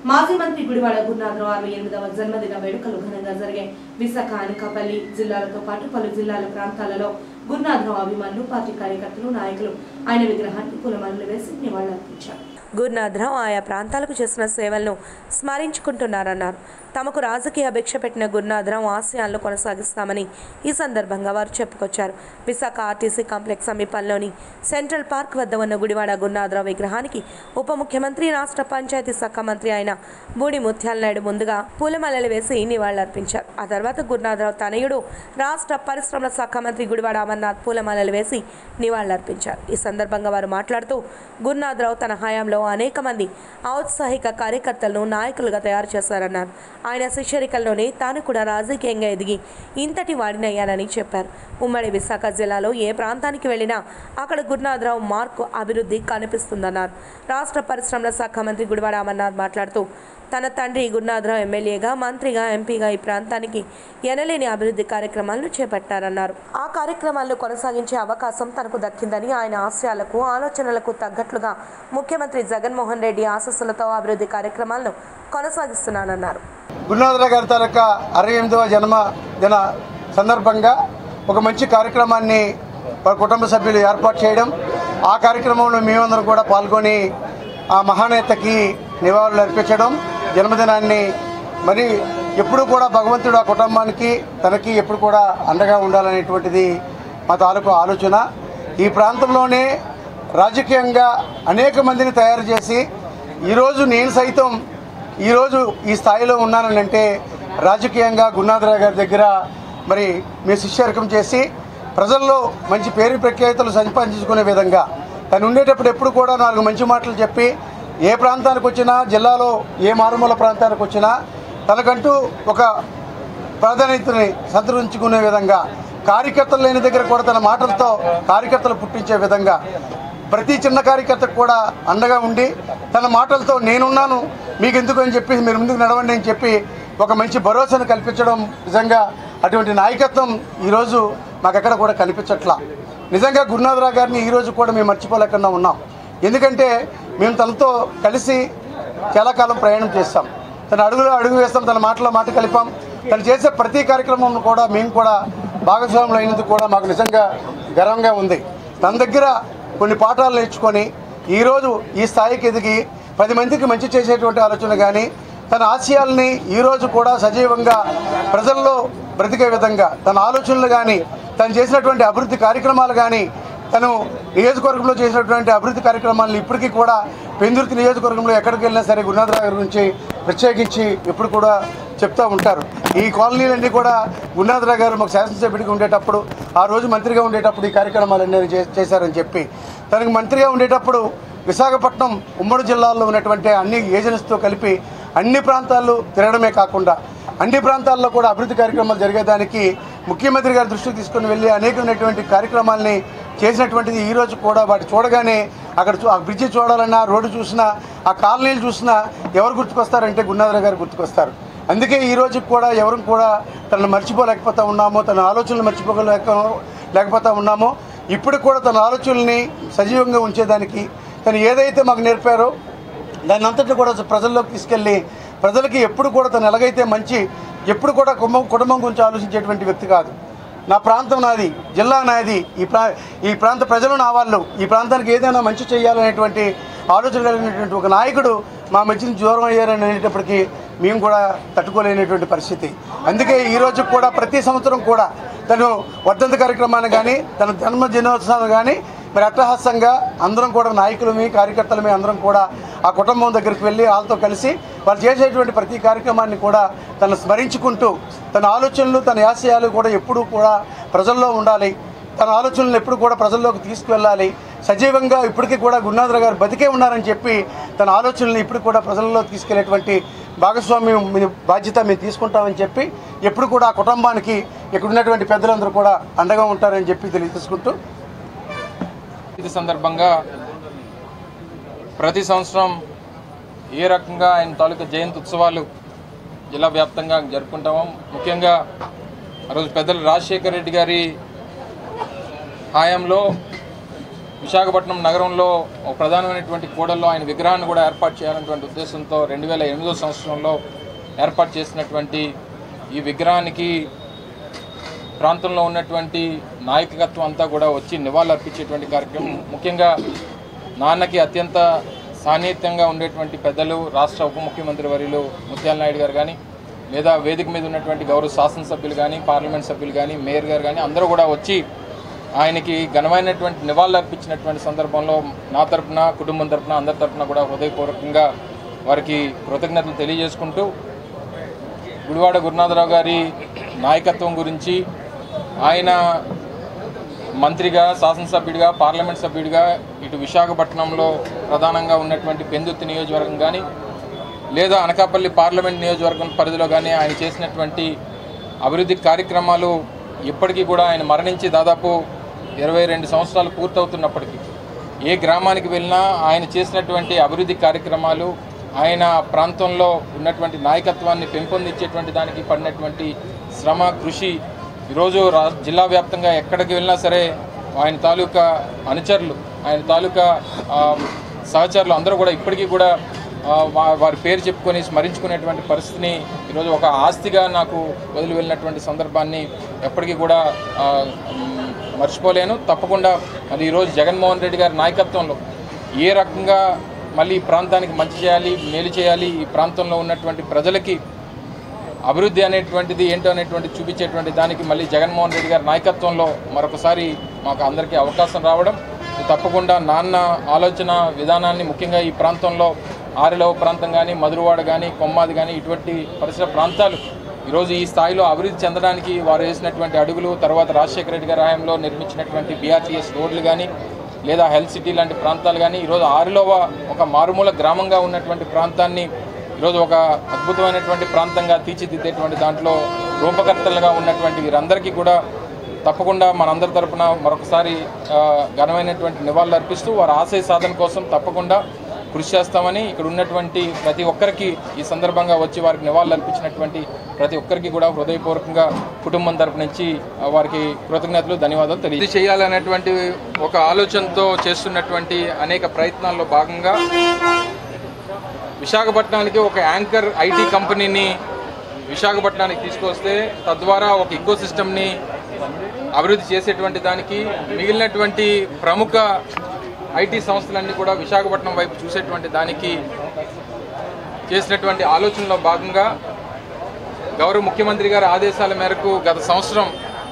మాజీ మంత్రి గుడివాడ గురునాథరావు అరవై ఎనిమిదవ జన్మదిన వేడుకలు ఘనంగా జరిగాయి విశాఖ అనకాపల్లి జిల్లాలతో పాటు పలు జిల్లాల ప్రాంతాలలో గురునాథరావు అభిమానులు పార్టీ కార్యకర్తలు నాయకులు ఆయన విగ్రహానికి పూలమాలలు వేసి నివాళులర్పించారు గురునాథరావు ఆయా ప్రాంతాలకు చేసిన సేవలను స్మరించుకుంటున్నారన్నారు తమకు రాజకీయ భిక్ష పెట్టిన గురునాథరావు ఆశయాలను కొనసాగిస్తామని ఈ సందర్భంగా వారు చెప్పుకొచ్చారు విశాఖ ఆర్టీసీ కాంప్లెక్స్ సమీపంలోని సెంట్రల్ పార్క్ వద్ద ఉన్న గుడివాడ గురునాథరావు విగ్రహానికి ఉప ముఖ్యమంత్రి రాష్ట్ర పంచాయతీ శాఖ మంత్రి అయిన బూడి ముత్యాల నాయుడు ముందుగా పూలమాలలు వేసి నివాళులర్పించారు ఆ తర్వాత గురునాథరావు తనయుడు రాష్ట్ర పరిశ్రమల శాఖ మంత్రి గుడివాడ అమర్నాథ్ పూలమాలలు వేసి నివాళులర్పించారు ఈ సందర్భంగా వారు మాట్లాడుతూ గురునాథరావు తన హయాంలో అనేక మంది ఔత్సాహిక కార్యకర్తలను నాయకులుగా తయారు చేశారన్నారు ఆయన శిష్యరికల్లోనే తాను కూడా రాజకీయంగా ఎదిగి ఇంతటి వాడినయ్యానని చెప్పారు ఉమ్మడి విశాఖ జిల్లాలో ఏ ప్రాంతానికి వెళ్ళినా అక్కడ గురునాథరావు మార్కు అభివృద్ధి కనిపిస్తుందన్నారు రాష్ట్ర పరిశ్రమల శాఖ మంత్రి గుడివాడ అమర్నాథ్ మాట్లాడుతూ తన తండ్రి గురునాథరావు ఎమ్మెల్యేగా మంత్రిగా ఎంపీగా ఈ ప్రాంతానికి ఎనలేని అభివృద్ధి కార్యక్రమాలను చేపట్టారన్నారు ఆ కార్యక్రమాలను కొనసాగించే అవకాశం తనకు దక్కిందని ఆయన ఆశయాలకు ఆలోచనలకు తగ్గట్లుగా ముఖ్యమంత్రి జగన్మోహన్ రెడ్డి ఆశస్సులతో అభివృద్ధి కార్యక్రమాలను కొనసాగిస్తున్నానన్నారు గురునాథరావు గారి తాలూకా అరవై ఎనిమిదవ జన్మదిన సందర్భంగా ఒక మంచి కార్యక్రమాన్ని వారి కుటుంబ సభ్యులు ఏర్పాటు చేయడం ఆ కార్యక్రమంలో మేమందరం కూడా పాల్గొని ఆ మహానేతకి నివాళులు అర్పించడం జన్మదినాన్ని మరి ఎప్పుడు కూడా భగవంతుడు ఆ కుటుంబానికి తనకి ఎప్పుడు కూడా అండగా ఉండాలనేటువంటిది మా తాలూకు ఆలోచన ఈ ప్రాంతంలోనే రాజకీయంగా అనేక మందిని తయారు చేసి ఈరోజు నేను సైతం ఈరోజు ఈ స్థాయిలో ఉన్నానని అంటే రాజకీయంగా గురునాథరావు గారి దగ్గర మరి మీ శిష్యరకం చేసి ప్రజల్లో మంచి పేరు ప్రఖ్యాతులు సంపాదించుకునే విధంగా తను ఉండేటప్పుడు ఎప్పుడు కూడా నాలుగు మంచి మాటలు చెప్పి ఏ ప్రాంతానికి వచ్చినా జిల్లాలో ఏ మారుమూల ప్రాంతానికి వచ్చినా తనకంటూ ఒక ప్రాధాన్యతని సంతరించుకునే విధంగా కార్యకర్తలు లేని దగ్గర కూడా తన మాటలతో కార్యకర్తలు పుట్టించే విధంగా ప్రతి చిన్న కార్యకర్తకు కూడా అండగా ఉండి తన మాటలతో నేనున్నాను మీకు ఎందుకు అని చెప్పి మీరు ముందుకు నడవండి అని చెప్పి ఒక మంచి భరోసాను కల్పించడం నిజంగా అటువంటి నాయకత్వం ఈరోజు మాకెక్కడ కూడా కనిపించట్లా నిజంగా గురునాథరావు గారిని ఈరోజు కూడా మేము మర్చిపోలేకుండా ఉన్నాం ఎందుకంటే మేము తనతో కలిసి చాలా కాలం ప్రయాణం చేస్తాం తన అడుగులో అడుగు వేస్తాం తన మాటలో మాట కలిపాం తను చేసే ప్రతి కార్యక్రమం కూడా మేము కూడా భాగస్వాములు అయినందుకు కూడా మాకు నిజంగా గర్వంగా ఉంది తన దగ్గర కొన్ని పాఠాలు నేర్చుకొని ఈరోజు ఈ స్థాయికి ఎదిగి పది మందికి మంచి చేసేటువంటి ఆలోచన కానీ తన ఆశయాల్ని ఈరోజు కూడా సజీవంగా ప్రజల్లో బ్రతికే విధంగా తన ఆలోచనలు కానీ తను చేసినటువంటి అభివృద్ధి కార్యక్రమాలు కానీ తను నియోజకవర్గంలో చేసినటువంటి అభివృద్ధి కార్యక్రమాలను ఇప్పటికీ కూడా పెందుర్తి నియోజకవర్గంలో ఎక్కడికి వెళ్ళినా సరే గురునాథరావు గారి గురించి ప్రత్యేకించి ఎప్పుడు కూడా చెప్తూ ఉంటారు ఈ కాలనీలన్నీ కూడా గురునాథరావు గారు మాకు శాసనసభ్యుడిగా ఉండేటప్పుడు ఆ రోజు మంత్రిగా ఉండేటప్పుడు ఈ కార్యక్రమాలన్నీ చే- చేశారని చెప్పి తనకు మంత్రిగా ఉండేటప్పుడు విశాఖపట్నం ఉమ్మడి జిల్లాల్లో ఉన్నటువంటి అన్ని ఏజెన్సీతో కలిపి అన్ని ప్రాంతాల్లో తిరగడమే కాకుండా అన్ని ప్రాంతాల్లో కూడా అభివృద్ధి కార్యక్రమాలు జరిగేదానికి ముఖ్యమంత్రి గారి దృష్టికి తీసుకుని వెళ్ళి అనేకమైనటువంటి కార్యక్రమాల్ని చేసినటువంటిది ఈ రోజు కూడా వాటి చూడగానే అక్కడ చూ- ఆ బ్రిడ్జి చూడాలన్నా రోడ్డు చూసినా ఆ కాలనీలు చూసినా ఎవరు గుర్తుకొస్తారంటే గురునాథరావు గారు గుర్తుకొస్తారు అందుకే ఈ రోజు కూడా ఎవరు కూడా తనను మర్చిపోలేకపోతా ఉన్నామో తన ఆలోచనలు మర్చిపోలేక లేకపోతా ఉన్నామో ఇప్పుడు కూడా తన ఆలోచనల్ని సజీవంగా ఉంచేదానికి తను ఏదైతే మాకు నేర్పారో దాన్ని అంతటి కూడా ప్రజల్లోకి తీసుకెళ్ళి ప్రజలకి ఎప్పుడు కూడా తను ఎలాగైతే మంచి ఎప్పుడు కూడా కుటుంబం కుటుంబం గురించి ఆలోచించేటువంటి వ్యక్తి కాదు నా ప్రాంతం నాది జిల్లా నాది ఈ ప్రా ఈ ప్రాంత ప్రజలు నా వాళ్ళు ఈ ప్రాంతానికి ఏదైనా మంచి చేయాలనేటువంటి ఆలోచన కలిగినటువంటి ఒక నాయకుడు మా మధ్య నుంచి దూరం అయ్యారని అనేటప్పటికీ మేము కూడా తట్టుకోలేనటువంటి పరిస్థితి అందుకే ఈ రోజు కూడా ప్రతి సంవత్సరం కూడా తను వర్ధంతి కార్యక్రమాన్ని కానీ తన జన్మదినోత్సవాన్ని కానీ మరి అట్టహాసంగా అందరం కూడా నాయకులమి కార్యకర్తలమి అందరం కూడా ఆ కుటుంబం దగ్గరికి వెళ్ళి వాళ్ళతో కలిసి వాళ్ళు చేసేటువంటి ప్రతి కార్యక్రమాన్ని కూడా తను స్మరించుకుంటూ తన ఆలోచనలు తన ఆశయాలు కూడా ఎప్పుడూ కూడా ప్రజల్లో ఉండాలి తన ఆలోచనలు ఎప్పుడు కూడా ప్రజల్లోకి తీసుకువెళ్ళాలి సజీవంగా ఇప్పటికీ కూడా గురునాథరావు గారు బతికే ఉన్నారని చెప్పి తన ఆలోచనలు ఇప్పుడు కూడా ప్రజల్లో తీసుకెళ్లేటువంటి భాగస్వామ్యం మీ బాధ్యత మేము తీసుకుంటామని చెప్పి ఎప్పుడు కూడా ఆ కుటుంబానికి ఇక్కడ ఉన్నటువంటి పెద్దలందరూ కూడా అండగా ఉంటారని చెప్పి తెలియజేసుకుంటూ ఇది సందర్భంగా ప్రతి సంవత్సరం ఏ రకంగా ఆయన తాలూకా జయంతి ఉత్సవాలు జిల్లా వ్యాప్తంగా జరుపుకుంటామో ముఖ్యంగా ఆ రోజు పెద్దలు రాజశేఖర రెడ్డి గారి హాయంలో విశాఖపట్నం నగరంలో ఒక ప్రధానమైనటువంటి కూడల్లో ఆయన విగ్రహాన్ని కూడా ఏర్పాటు చేయాలనేటువంటి ఉద్దేశంతో రెండు వేల ఎనిమిదో సంవత్సరంలో ఏర్పాటు చేసినటువంటి ఈ విగ్రహానికి ప్రాంతంలో ఉన్నటువంటి నాయకత్వం అంతా కూడా వచ్చి నివాళులర్పించేటువంటి కార్యక్రమం ముఖ్యంగా నాన్నకి అత్యంత సాన్నిహిత్యంగా ఉండేటువంటి పెద్దలు రాష్ట్ర ఉప ముఖ్యమంత్రి వర్యులు ముత్యాల నాయుడు గారు కానీ లేదా వేదిక మీద ఉన్నటువంటి గౌరవ శాసనసభ్యులు కానీ పార్లమెంట్ సభ్యులు కానీ మేయర్ గారు కానీ అందరూ కూడా వచ్చి ఆయనకి ఘనమైనటువంటి నివాళులు అర్పించినటువంటి సందర్భంలో నా తరపున కుటుంబం తరపున అందరి తరపున కూడా హృదయపూర్వకంగా వారికి కృతజ్ఞతలు తెలియజేసుకుంటూ గుడివాడ గురునాథరావు గారి నాయకత్వం గురించి ఆయన మంత్రిగా శాసనసభ్యుడిగా పార్లమెంట్ సభ్యుడిగా ఇటు విశాఖపట్నంలో ప్రధానంగా ఉన్నటువంటి పెందుర్తి నియోజకవర్గం కానీ లేదా అనకాపల్లి పార్లమెంట్ నియోజకవర్గం పరిధిలో కానీ ఆయన చేసినటువంటి అభివృద్ధి కార్యక్రమాలు ఇప్పటికీ కూడా ఆయన మరణించి దాదాపు ఇరవై రెండు సంవత్సరాలు పూర్తవుతున్నప్పటికీ ఏ గ్రామానికి వెళ్ళినా ఆయన చేసినటువంటి అభివృద్ధి కార్యక్రమాలు ఆయన ప్రాంతంలో ఉన్నటువంటి నాయకత్వాన్ని పెంపొందించేటువంటి దానికి పడినటువంటి శ్రమ కృషి ఈరోజు రా జిల్లా వ్యాప్తంగా ఎక్కడికి వెళ్ళినా సరే ఆయన తాలూకా అనుచరులు ఆయన తాలూకా ఆ, సహచరులు అందరూ కూడా ఇప్పటికీ కూడా ఆ, వా- వారి పేరు చెప్పుకొని స్మరించుకునేటువంటి పరిస్థితిని ఈరోజు ఒక ఆస్తిగా నాకు వదిలి వెళ్ళినటువంటి సందర్భాన్ని ఎప్పటికీ కూడా ఆ, మ్, మర్చిపోలేను తప్పకుండా మరి ఈరోజు జగన్మోహన్ రెడ్డి గారి నాయకత్వంలో ఏ రకంగా మళ్ళీ ఈ ప్రాంతానికి మంచి చేయాలి మేలు చేయాలి ఈ ప్రాంతంలో ఉన్నటువంటి ప్రజలకి అభివృద్ధి అనేటువంటిది ఏంటో అనేటువంటి చూపించేటువంటి దానికి మళ్ళీ జగన్మోహన్ రెడ్డి గారి నాయకత్వంలో మరొకసారి మాకు అందరికీ అవకాశం రావడం ఇది తప్పకుండా నాన్న ఆలోచన విధానాన్ని ముఖ్యంగా ఈ ప్రాంతంలో ఆరిలవ ప్రాంతం కానీ మధురవాడ కానీ కొమ్మాది కానీ ఇటువంటి పరిసర ప్రాంతాలు ఈరోజు ఈ స్థాయిలో అభివృద్ధి చెందడానికి వారు వేసినటువంటి అడుగులు తర్వాత రాజశేఖర రెడ్డి గారి హయాంలో నిర్మించినటువంటి బీఆర్టీఎస్ రోడ్లు కానీ లేదా హెల్త్ సిటీ లాంటి ప్రాంతాలు కానీ ఈరోజు ఆరిలోవ ఒక మారుమూల గ్రామంగా ఉన్నటువంటి ప్రాంతాన్ని ఈరోజు ఒక అద్భుతమైనటువంటి ప్రాంతంగా తీర్చిదిద్దేటువంటి దాంట్లో రూపకర్తలుగా ఉన్నటువంటి వీరందరికీ కూడా తప్పకుండా మనందరి తరపున మరొకసారి ఆ, ఘనమైనటువంటి నివాళులు అర్పిస్తూ వారి ఆశయ సాధన కోసం తప్పకుండా కృషి చేస్తామని ఇక్కడ ఉన్నటువంటి ప్రతి ఒక్కరికి ఈ సందర్భంగా వచ్చి వారికి నివాళులు అర్పించినటువంటి ప్రతి ఒక్కరికి కూడా హృదయపూర్వకంగా కుటుంబం తరపు నుంచి ఆ, వారికి కృతజ్ఞతలు ధన్యవాదాలు తెలియదు చేయాలనేటువంటి ఒక ఆలోచనతో చేస్తున్నటువంటి అనేక ప్రయత్నాల్లో భాగంగా విశాఖపట్నానికి ఒక యాంకర్ ఐటీ కంపెనీని విశాఖపట్నానికి తీసుకొస్తే తద్వారా ఒక ఇకో సిస్టమ్ని అభివృద్ధి చేసేటువంటి దానికి మిగిలినటువంటి ప్రముఖ ఐటీ సంస్థలన్నీ కూడా విశాఖపట్నం వైపు చూసేటువంటి దానికి చేసినటువంటి ఆలోచనలో భాగంగా గౌరవ ముఖ్యమంత్రి గారి ఆదేశాల మేరకు గత సంవత్సరం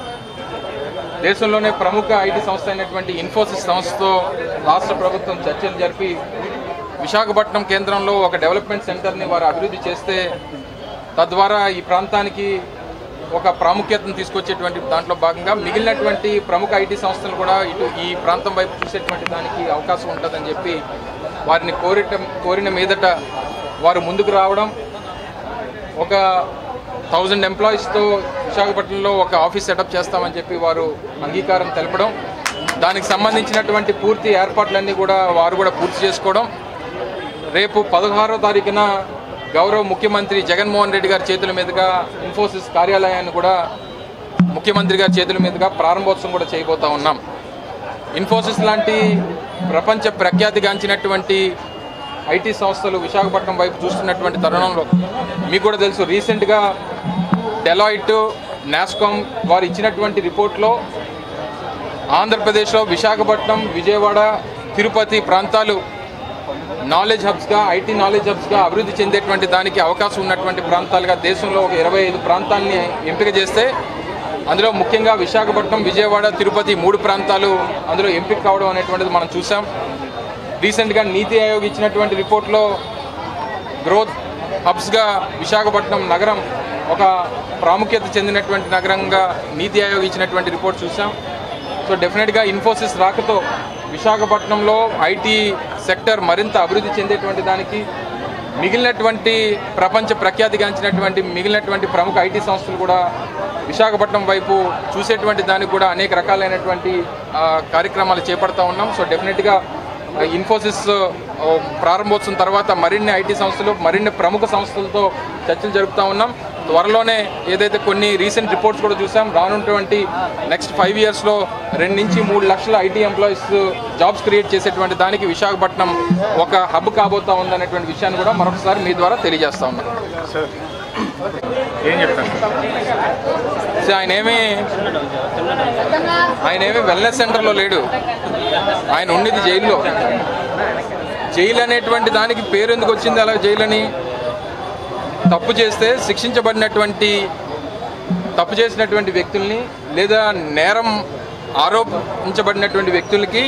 దేశంలోనే ప్రముఖ ఐటీ సంస్థ అయినటువంటి ఇన్ఫోసిస్ సంస్థతో రాష్ట్ర ప్రభుత్వం చర్చలు జరిపి విశాఖపట్నం కేంద్రంలో ఒక డెవలప్మెంట్ సెంటర్ని వారు అభివృద్ధి చేస్తే తద్వారా ఈ ప్రాంతానికి ఒక ప్రాముఖ్యతను తీసుకొచ్చేటువంటి దాంట్లో భాగంగా మిగిలినటువంటి ప్రముఖ ఐటీ సంస్థలు కూడా ఇటు ఈ ప్రాంతం వైపు చూసేటువంటి దానికి అవకాశం ఉంటుందని చెప్పి వారిని కోరిట కోరిన మీదట వారు ముందుకు రావడం ఒక థౌజండ్ ఎంప్లాయీస్తో విశాఖపట్నంలో ఒక ఆఫీస్ సెటప్ చేస్తామని చెప్పి వారు అంగీకారం తెలపడం దానికి సంబంధించినటువంటి పూర్తి ఏర్పాట్లన్నీ కూడా వారు కూడా పూర్తి చేసుకోవడం రేపు పదహారో తారీఖున గౌరవ ముఖ్యమంత్రి జగన్మోహన్ రెడ్డి గారి చేతుల మీదుగా ఇన్ఫోసిస్ కార్యాలయాన్ని కూడా ముఖ్యమంత్రి గారి చేతుల మీదుగా ప్రారంభోత్సవం కూడా చేయబోతా ఉన్నాం ఇన్ఫోసిస్ లాంటి ప్రపంచ ప్రఖ్యాతిగాంచినటువంటి ఐటీ సంస్థలు విశాఖపట్నం వైపు చూస్తున్నటువంటి తరుణంలో మీకు కూడా తెలుసు రీసెంట్గా డెలాయిట్ నాస్కామ్ వారు ఇచ్చినటువంటి రిపోర్ట్లో ఆంధ్రప్రదేశ్లో విశాఖపట్నం విజయవాడ తిరుపతి ప్రాంతాలు నాలెడ్జ్ హబ్స్గా ఐటీ నాలెడ్జ్ హబ్స్గా అభివృద్ధి చెందేటువంటి దానికి అవకాశం ఉన్నటువంటి ప్రాంతాలుగా దేశంలో ఒక ఇరవై ఐదు ప్రాంతాలని ఎంపిక చేస్తే అందులో ముఖ్యంగా విశాఖపట్నం విజయవాడ తిరుపతి మూడు ప్రాంతాలు అందులో ఎంపిక కావడం అనేటువంటిది మనం చూసాం రీసెంట్గా నీతి ఆయోగ్ ఇచ్చినటువంటి రిపోర్ట్లో గ్రోత్ హబ్స్గా విశాఖపట్నం నగరం ఒక ప్రాముఖ్యత చెందినటువంటి నగరంగా నీతి ఆయోగ్ ఇచ్చినటువంటి రిపోర్ట్ చూసాం సో డెఫినెట్గా ఇన్ఫోసిస్ రాకతో విశాఖపట్నంలో ఐటీ సెక్టర్ మరింత అభివృద్ధి చెందేటువంటి దానికి మిగిలినటువంటి ప్రపంచ ప్రఖ్యాతిగాంచినటువంటి మిగిలినటువంటి ప్రముఖ ఐటీ సంస్థలు కూడా విశాఖపట్నం వైపు చూసేటువంటి దానికి కూడా అనేక రకాలైనటువంటి ఆ, కార్యక్రమాలు చేపడతా ఉన్నాం సో డెఫినెట్గా ఇన్ఫోసిస్ ఆ, ప్రారంభోత్సవం తర్వాత మరిన్ని ఐటీ సంస్థలు మరిన్ని ప్రముఖ సంస్థలతో చర్చలు జరుపుతా ఉన్నాం త్వరలోనే ఏదైతే కొన్ని రీసెంట్ రిపోర్ట్స్ కూడా చూసాం రానున్నటువంటి నెక్స్ట్ ఫైవ్ ఇయర్స్లో రెండు నుంచి మూడు లక్షల ఐటీ ఎంప్లాయీస్ జాబ్స్ క్రియేట్ చేసేటువంటి దానికి విశాఖపట్నం ఒక హబ్ కాబోతా ఉందనేటువంటి విషయాన్ని కూడా మరొకసారి మీ ద్వారా తెలియజేస్తా ఉన్నాం సార్ ఏం చెప్తారు సో ఆయన ఏమి ఆయన ఏమి వెల్నెస్ సెంటర్లో లేడు ఆయన ఉన్నది జైల్లో జైలు అనేటువంటి దానికి పేరు ఎందుకు వచ్చింది అలా జైలు అని తప్పు చేస్తే శిక్షించబడినటువంటి తప్పు చేసినటువంటి వ్యక్తుల్ని లేదా నేరం ఆరోపించబడినటువంటి వ్యక్తులకి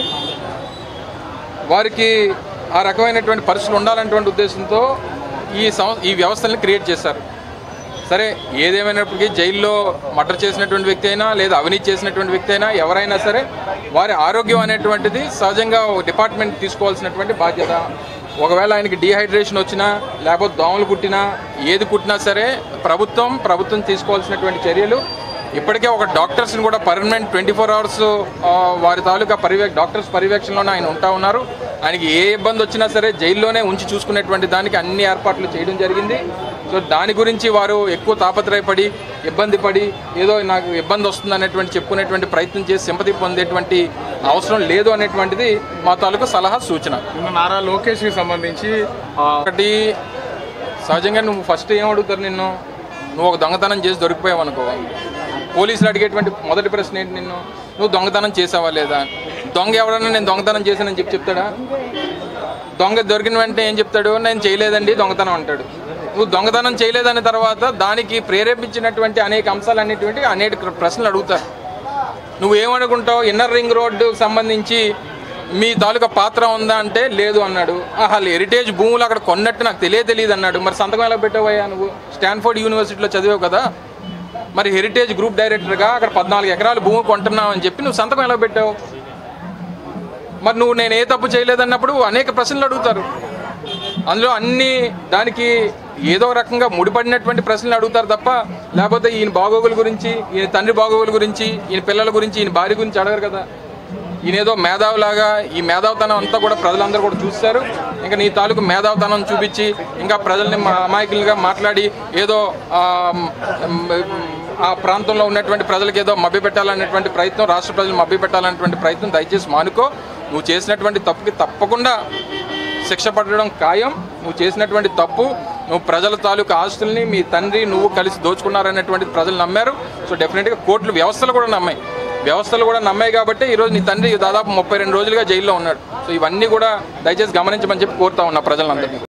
వారికి ఆ రకమైనటువంటి పరిస్థితులు ఉండాలనేటువంటి ఉద్దేశంతో ఈ సం ఈ వ్యవస్థల్ని క్రియేట్ చేశారు సరే ఏదేమైనప్పటికీ జైల్లో మర్డర్ చేసినటువంటి వ్యక్తి అయినా లేదా అవినీతి చేసినటువంటి వ్యక్తి అయినా ఎవరైనా సరే వారి ఆరోగ్యం అనేటువంటిది సహజంగా ఒక డిపార్ట్మెంట్ తీసుకోవాల్సినటువంటి బాధ్యత ఒకవేళ ఆయనకి డీహైడ్రేషన్ వచ్చినా లేకపోతే దోమలు కుట్టినా ఏది కుట్టినా సరే ప్రభుత్వం ప్రభుత్వం తీసుకోవాల్సినటువంటి చర్యలు ఇప్పటికే ఒక డాక్టర్స్ని కూడా పర్మనెంట్ ట్వంటీ ఫోర్ అవర్స్ వారి తాలూకా పర్యవే డాక్టర్స్ పర్యవేక్షణలోనే ఆయన ఉంటా ఉన్నారు ఆయనకి ఏ ఇబ్బంది వచ్చినా సరే జైల్లోనే ఉంచి చూసుకునేటువంటి దానికి అన్ని ఏర్పాట్లు చేయడం జరిగింది సో దాని గురించి వారు ఎక్కువ తాపత్రయపడి ఇబ్బంది పడి ఏదో నాకు ఇబ్బంది వస్తుంది అనేటువంటి చెప్పుకునేటువంటి ప్రయత్నం చేసి సింపతి పొందేటువంటి అవసరం లేదు అనేటువంటిది మా తాలూకా సలహా సూచన నిన్న నారా లోకేష్కి సంబంధించి ఆ, ఒకటి సహజంగా నువ్వు ఫస్ట్ ఏం అడుగుతారు నిన్ను నువ్వు ఒక దొంగతనం చేసి దొరికిపోయావు అనుకో పోలీసులు అడిగేటువంటి మొదటి ప్రశ్న ఏంటి నిన్ను నువ్వు దొంగతనం చేసావా లేదా దొంగ ఎవడన్నా నేను దొంగతనం చేశానని చెప్పి చెప్తాడా దొంగ దొరికిన వెంటనే ఏం చెప్తాడు నేను చేయలేదండి దొంగతనం అంటాడు నువ్వు దొంగతనం చేయలేదన్న తర్వాత దానికి ప్రేరేపించినటువంటి అనేక అంశాలు అనేటువంటి అనేక ప్రశ్నలు అడుగుతారు నువ్వు ఏమనుకుంటావు ఇన్నర్ రింగ్ రోడ్డు సంబంధించి మీ తాలూకా పాత్ర ఉందా అంటే లేదు అన్నాడు ఆహా హెరిటేజ్ భూములు అక్కడ కొన్నట్టు నాకు తెలియ తెలియదు అన్నాడు మరి సంతకం ఎలా పెట్టావయ్యా నువ్వు స్టాన్ఫోర్డ్ యూనివర్సిటీలో చదివావు కదా మరి హెరిటేజ్ గ్రూప్ డైరెక్టర్గా అక్కడ పద్నాలుగు ఎకరాలు భూమి కొంటున్నావు అని చెప్పి నువ్వు సంతకం ఎలా పెట్టావు మరి నువ్వు నేను ఏ తప్పు చేయలేదన్నప్పుడు అనేక ప్రశ్నలు అడుగుతారు అందులో అన్ని దానికి ఏదో రకంగా ముడిపడినటువంటి ప్రశ్నలు అడుగుతారు తప్ప లేకపోతే ఈయన బాగోగుల గురించి ఈయన తండ్రి బాగోగుల గురించి ఈయన పిల్లల గురించి ఈయన భార్య గురించి అడగరు కదా ఈయన ఏదో మేధావులాగా ఈ మేధావుతనం అంతా కూడా ప్రజలందరూ కూడా చూస్తారు ఇంకా నీ తాలూకు మేధావుతనం చూపించి ఇంకా ప్రజల్ని మా అమాయకులుగా మాట్లాడి ఏదో ఆ, మ్, ఆ ప్రాంతంలో ఉన్నటువంటి ప్రజలకు ఏదో మభ్య పెట్టాలనేటువంటి ప్రయత్నం రాష్ట్ర ప్రజలు మభ్య పెట్టాలనేటువంటి ప్రయత్నం దయచేసి మానుకో నువ్వు చేసినటువంటి తప్పుకి తప్పకుండా శిక్ష పడడం ఖాయం నువ్వు చేసినటువంటి తప్పు నువ్వు ప్రజల తాలూకు ఆస్తుల్ని మీ తండ్రి నువ్వు కలిసి దోచుకున్నారనేటువంటిది ప్రజలు నమ్మారు సో డెఫినెట్గా కోర్టులు వ్యవస్థలు కూడా నమ్మాయి వ్యవస్థలు కూడా నమ్మాయి కాబట్టి ఈరోజు నీ తండ్రి దాదాపు ముప్పై రెండు రోజులుగా జైల్లో ఉన్నాడు సో ఇవన్నీ కూడా దయచేసి గమనించమని చెప్పి కోరుతా ఉన్నా ప్రజలందరినీ